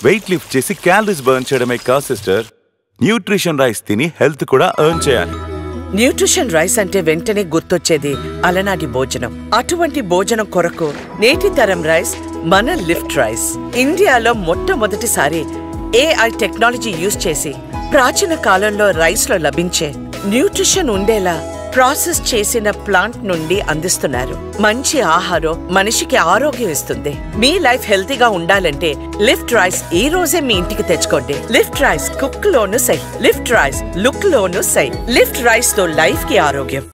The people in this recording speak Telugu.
వెయిట్ లిఫ్ట్ చేసి క్యాలరీస్ బర్న్ చేయడమే కాదు సిస్టర్ న్యూట్రిషన్ రైస్ తిని హెల్త్ కూడా ఎర్న్ చేయాలి న్యూట్రిషన్ రైస్ అంటే వెంటనే గుర్తొచ్చేది అలనాటి భోజనం అటువంటి భోజనం కొరకు నేటి తరం రైస్ మన లిఫ్ట్ రైస్ ఇండియాలో మొట్టమొదటిసారి ఏఐ టెక్నాలజీ యూజ్ చేసి ప్రాచీన కాలంలో రైస్ లో లభించే న్యూట్రిషన్ ఉండేలా ప్రాసెస్ చేసిన ప్లాంట్ నుండి అందిస్తున్నారు మంచి ఆహారం మనిషికి ఆరోగ్యం ఇస్తుంది మీ లైఫ్ హెల్తీగా ఉండాలంటే లిఫ్ట్ రైస్ ఈ రోజే మీ ఇంటికి తెచ్చుకోండి లిఫ్ట్ రైస్ కుక్ లోను సై లిఫ్ట్ రైస్ లుక్ లోను సై లిఫ్ట్ రైస్ తో లైఫ్ కి ఆరోగ్యం